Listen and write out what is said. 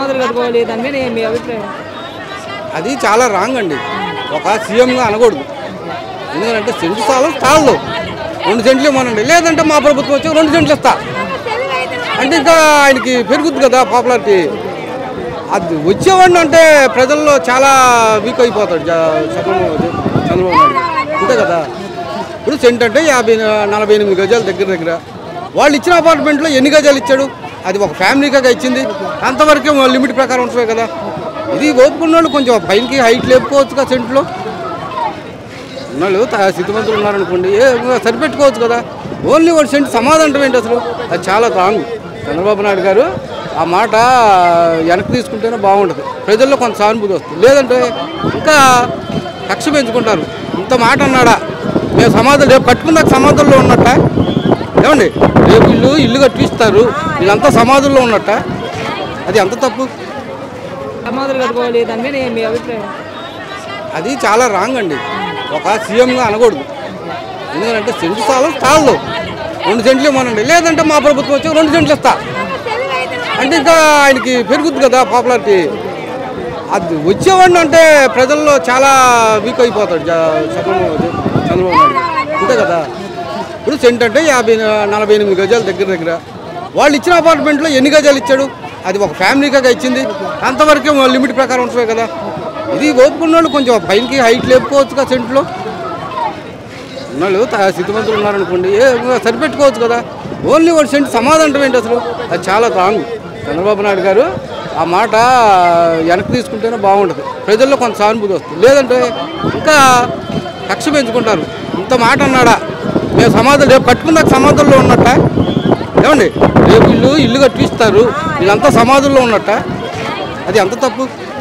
సమాధులు కట్టుకోవాలి దాని మీద మీ అభిప్రాయం అది చాలా రాంగ్ అండి ఒక సీఎంగా అనకూడదు ఎందుకంటే సెంటు స్థలం స్థానంలో రెండు సెంట్లు ఇవ్వనండి లేదంటే మా ప్రభుత్వం వచ్చి రెండు సెంట్లు ఇస్తా అంటే ఇంకా ఆయనకి పెరుగుద్ది కదా పాపులారిటీ అది వచ్చేవాడిని అంటే ప్రజల్లో చాలా వీక్ అయిపోతాడు జ- చంద్రబాబు చంద్రబాబు నాయుడు అంతే కదా ఇప్పుడు సెంట్ అంటే యాభై నలభై ఎనిమిది గజాల దగ్గర దగ్గర వాళ్ళు ఇచ్చిన అపార్ట్మెంట్లో ఎన్ని గజాలు ఇచ్చాడు అది ఒక ఫ్యామిలీగా ఇచ్చింది అంతవరకే లిమిట్ ప్రకారం ఉంటుంది కదా ఇది ఓపుకున్న వాళ్ళు కొంచెం పైకి హైట్ లేపుకోవచ్చుగా సెంట్లో ఉన్నాళ్ళు త- స్థితిమంతులు ఉన్నారనుకోండి ఏ సరిపెట్టుకోవచ్చు కదా ఓన్లీ ఒక సెంట్ సమాధానం ఏంటి అసలు అది చాలా రాంగ్ చంద్రబాబు నాయుడు గారు ఆ మాట వెనక్కి తీసుకుంటేనే బాగుంటుంది ప్రజల్లో కొంత సానుభూతి వస్తుంది లేదంటే ఇంకా కక్ష పెంచుకుంటారు ఇంత మాట అన్నాడా మేము సమాధులు రేపు కట్టుకున్నాక సమాధుల్లో ఉన్నట్ట ఏమండి రేపు ఇల్లు ఇల్లు కట్టిస్తారు వీళ్ళంతా సమాధుల్లో ఉన్నట్ట అది ఎంత తప్పు సమాధులు కట్టుకోవాలి దాని మీద మీ అభిప్రాయం అది చాలా రాంగ్ అండి ఒక సీఎంగా అనకూడదు ఎందుకంటే సెంటు స్థలం స్థానంలో రెండు సెంట్లు ఇవ్వనండి లేదంటే మా ప్రభుత్వం వచ్చి రెండు సెంట్లు ఇస్తా అంటే ఇంకా ఆయనకి పెరుగుద్ది కదా పాపులారిటీ అది వచ్చేవాడిని అంటే ప్రజల్లో చాలా వీక్ అయిపోతాడు జ- చంద్రబాబు చంద్రబాబు నాయుడు అంతే కదా ఇప్పుడు సెంట్ అంటే యాభై నలభై ఎనిమిది గజాల దగ్గర దగ్గర వాళ్ళు ఇచ్చిన అపార్ట్మెంట్లో ఎన్ని గజాలు ఇచ్చాడు అది ఒక ఫ్యామిలీగా ఇచ్చింది అంతవరకే లిమిట్ ప్రకారం ఉంటుంది కదా ఇది ఓపుకున్న వాళ్ళు కొంచెం పైకి హైట్ లేపుకోవచ్చుగా సెంట్లో ఉన్నాళ్ళు త- స్థితిమంతులు ఉన్నారనుకోండి ఏ సరిపెట్టుకోవచ్చు కదా ఓన్లీ ఒక సెంట్ సమాధానం ఏంటి అసలు అది చాలా రాంగ్ చంద్రబాబు నాయుడు గారు ఆ మాట వెనక్కి తీసుకుంటేనే బాగుంటుంది ప్రజల్లో కొంత సానుభూతి వస్తుంది లేదంటే ఇంకా కక్ష పెంచుకుంటారు ఇంత మాట అన్నాడా మేము సమాధులు రేపు కట్టుకున్నాక సమాధుల్లో ఉన్నట్ట ఏమండి రేపు ఇల్లు ఇల్లు కట్టిస్తారు వీళ్ళంతా సమాధుల్లో ఉన్నట్ట అది ఎంత తప్పు